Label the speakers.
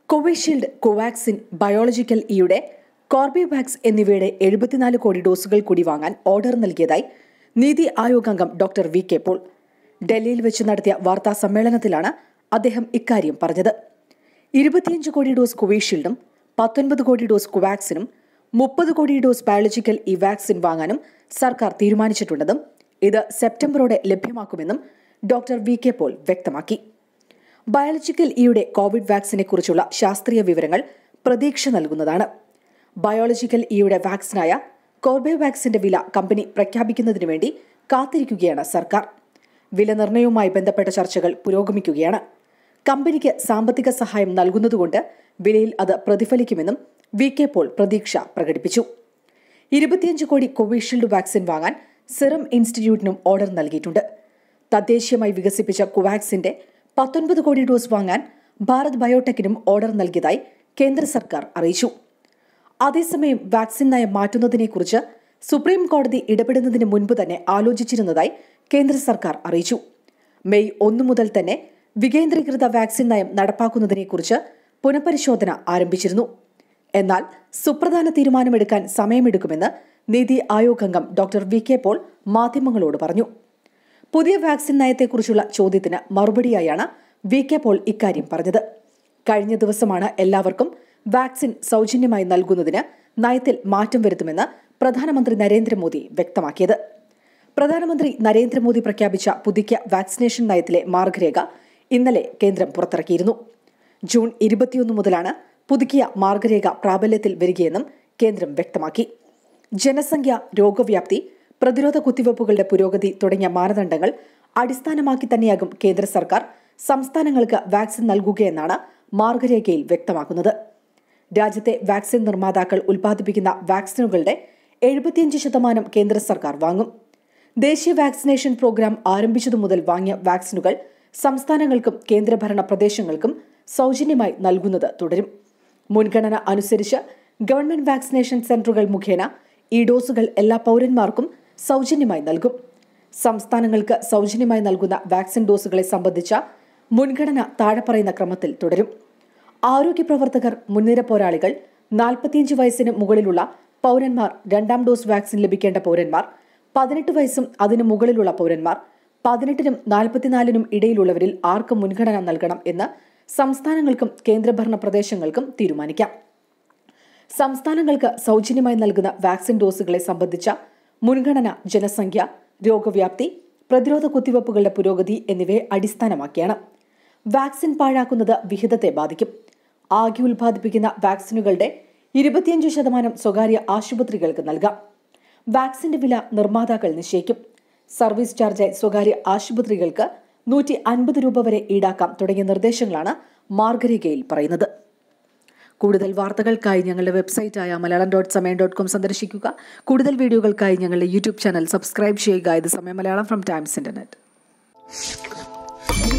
Speaker 1: Covishield Covaxin biological ഇയുടെ കോർബിവാക്സ് എന്നിവയുടെ എഴുപത്തിനാല് കോടി ഡോസുകൾ കൂടി വാങ്ങാൻ ഓർഡർ നൽകിയതായി നീതി ആയോഗ് അംഗം ഡോക്ടർ വി കെ പോൾ ഡൽഹിയിൽ വെച്ച് നടത്തിയ വാർത്താ സമ്മേളനത്തിലാണ് അദ്ദേഹം ഇക്കാര്യം പറഞ്ഞത് ഇരുപത്തിയഞ്ച് കോടി ഡോസ് കോവിഷീൽഡും പത്തൊൻപത് കോടി ഡോസ് കോവാക്സിനും മുപ്പത് കോടി ഡോസ് ബയോളജിക്കൽ ഇ വാക്സിൻ വാങ്ങാനും സർക്കാർ തീരുമാനിച്ചിട്ടുണ്ടെന്നും ഇത് സെപ്റ്റംബറോടെ ലഭ്യമാക്കുമെന്നും ഡോക്ടർ വി കെ പോൾ വ്യക്തമാക്കി ബയോളജിക്കൽ ഇയുടെ കോവിഡ് വാക്സിനെ കുറിച്ചുള്ള ശാസ്ത്രീയ വിവരങ്ങൾ പ്രതീക്ഷ നൽകുന്നതാണ് ബയോളജിക്കൽ ഇയുടെ വാക്സിനായ കോർബെവാക്സിന്റെ വില കമ്പനി പ്രഖ്യാപിക്കുന്നതിനു വേണ്ടി കാത്തിരിക്കുകയാണ് സർക്കാർ വില നിർണ്ണയവുമായി ബന്ധപ്പെട്ട ചർച്ചകൾ പുരോഗമിക്കുകയാണ് കമ്പനിക്ക് സാമ്പത്തിക സഹായം നൽകുന്നതുകൊണ്ട് വിലയിൽ അത് പ്രതിഫലിക്കുമെന്നും വി കെ പോൾ പ്രതീക്ഷ പ്രകടിപ്പിച്ചു ഇരുപത്തിയഞ്ച് കോടി കോവിഷീൽഡ് വാക്സിൻ വാങ്ങാൻ സിറം ഇൻസ്റ്റിറ്റ്യൂട്ടിനും ഓർഡർ നൽകിയിട്ടുണ്ട് തദ്ദേശീയമായി വികസിപ്പിച്ച കോവാക്സിന്റെ പത്തൊൻപത് കോടി ഡോസ് വാങ്ങാൻ ഭാരത് ബയോടെക്കിനും ഓർഡർ നൽകിയതായി കേന്ദ്ര സർക്കാർ അറിയിച്ചു അതേസമയം വാക്സിൻ നയം മാറ്റുന്നതിനെക്കുറിച്ച് സുപ്രീം കോടതി ഇടപെടുന്നതിന് മുൻപ് തന്നെ ആലോചിച്ചിരുന്നതായി കേന്ദ്ര സർക്കാർ അറിയിച്ചു മെയ് ഒന്നു മുതൽ തന്നെ വികേന്ദ്രീകൃത വാക്സിൻ നയം നടപ്പാക്കുന്നതിനെക്കുറിച്ച് പുനഃപരിശോധന ആരംഭിച്ചിരുന്നു എന്നാൽ സുപ്രധാന തീരുമാനമെടുക്കാൻ സമയമെടുക്കുമെന്ന് നീതി ആയോഗ് അംഗം ഡോക്ടർ വി കെ പോൾ മാധ്യമങ്ങളോട് പറഞ്ഞു പുതിയ വാക്സിൻ നയത്തെക്കുറിച്ചുള്ള ചോദ്യത്തിന് മറുപടിയായാണ് വി കെ പോൾ ഇക്കാര്യം പറഞ്ഞത് കഴിഞ്ഞ ദിവസമാണ് എല്ലാവർക്കും വാക്സിൻ സൗജന്യമായി നൽകുന്നതിന് നയത്തിൽ മാറ്റം വരുത്തുമെന്ന് പ്രധാനമന്ത്രി നരേന്ദ്രമോദി വ്യക്തമാക്കിയത് പ്രധാനമന്ത്രി നരേന്ദ്രമോദി പ്രഖ്യാപിച്ച പുതുക്കിയ വാക്സിനേഷൻ നയത്തിലെ മാർഗരേഖ ഇന്നലെ കേന്ദ്രം പുറത്തിറക്കിയിരുന്നു ജൂൺ ഇരുപത്തിയൊന്ന് മുതലാണ് പുതുക്കിയ മാർഗരേഖ പ്രാബല്യത്തിൽ വരികയെന്നും കേന്ദ്രം വ്യക്തമാക്കി ജനസംഖ്യ രോഗവ്യാപ്തി പ്രതിരോധ കുത്തിവയ്പ്പുകളുടെ പുരോഗതി തുടങ്ങിയ മാനദണ്ഡങ്ങൾ അടിസ്ഥാനമാക്കി തന്നെയാകും കേന്ദ്ര സർക്കാർ സംസ്ഥാനങ്ങൾക്ക് വാക്സിൻ നൽകുകയെന്നാണ് മാർഗരേഖയിൽ വ്യക്തമാക്കുന്നത് രാജ്യത്തെ വാക്സിൻ നിർമ്മാതാക്കൾ ഉൽപ്പാദിപ്പിക്കുന്ന വാക്സിനുകളുടെ എഴുപത്തിയഞ്ച് ശതമാനം കേന്ദ്ര സർക്കാർ വാങ്ങും ദേശീയ വാക്സിനേഷൻ പ്രോഗ്രാം ആരംഭിച്ചതു മുതൽ വാങ്ങിയ വാക്സിനുകൾ സംസ്ഥാനങ്ങൾക്കും കേന്ദ്രഭരണ പ്രദേശങ്ങൾക്കും സൗജന്യമായി നൽകുന്നത് തുടരും മുൻഗണന അനുസരിച്ച് ഗവൺമെന്റ് വാക്സിനേഷൻ സെന്ററുകൾ മുഖേന ഈ ഡോസുകൾ എല്ലാ പൌരന്മാർക്കും സൗജന്യമായി നൽകും സംസ്ഥാനങ്ങൾക്ക് സൗജന്യമായി നൽകുന്ന വാക്സിൻ ഡോസുകളെ സംബന്ധിച്ച മുൻഗണന താഴെ പറയുന്ന ക്രമത്തിൽ തുടരും ആരോഗ്യ പ്രവർത്തകർ മുൻനിര പോരാളികൾ നാൽപ്പത്തിയഞ്ച് വയസ്സിന് മുകളിലുള്ള പൌരന്മാർ രണ്ടാം ഡോസ് വാക്സിൻ ലഭിക്കേണ്ട പൌരന്മാർ പതിനെട്ട് വയസ്സും അതിനു മുകളിലുള്ള പൌരന്മാർ പതിനെട്ടിനും നാൽപ്പത്തിനാലിനും ഇടയിലുള്ളവരിൽ ആർക്ക് മുൻഗണന നൽകണം എന്ന് സംസ്ഥാനങ്ങൾക്കും കേന്ദ്രഭരണ പ്രദേശങ്ങൾക്കും തീരുമാനിക്കാം സംസ്ഥാനങ്ങൾക്ക് സൗജന്യമായി നൽകുന്ന വാക്സിൻ ഡോസുകളെ സംബന്ധിച്ച മുൻഗണന ജനസംഖ്യ രോഗവ്യാപ്തി പ്രതിരോധ കുത്തിവയ്പ്പുകളുടെ പുരോഗതി എന്നിവയെ അടിസ്ഥാനമാക്കിയാണ് വാക്സിൻ പാഴാക്കുന്നത് വിഹിതത്തെ ബാധിക്കും ആകെ ഉൽപ്പാദിപ്പിക്കുന്ന വാക്സിനുകളുടെ ഇരുപത്തിയഞ്ച് ശതമാനം സ്വകാര്യ ആശുപത്രികൾക്ക് നൽകാം വാക്സിന്റെ വില നിർമ്മാതാക്കൾ നിശ്ചയിക്കും സർവീസ് ചാർജായി സ്വകാര്യ ആശുപത്രികൾക്ക് നൂറ്റി അൻപത് രൂപ വരെ ഈടാക്കാം തുടങ്ങിയ നിർദ്ദേശങ്ങളാണ് മാർഗരേഖയിൽ പറയുന്നത് കൂടുതൽ വാർത്തകൾക്കായി ഞങ്ങളുടെ വെബ്സൈറ്റായ Malayalam dot Samayam dot com സന്ദർശിക്കുക കൂടുതൽ വീഡിയോകൾക്കായി ഞങ്ങളുടെ യൂട്യൂബ് ചാനൽ സബ്സ്ക്രൈബ് ചെയ്യുക ഇത് സമയം മലയാളം ഫ്രം ടൈംസ് ഇന്റർനെറ്റ്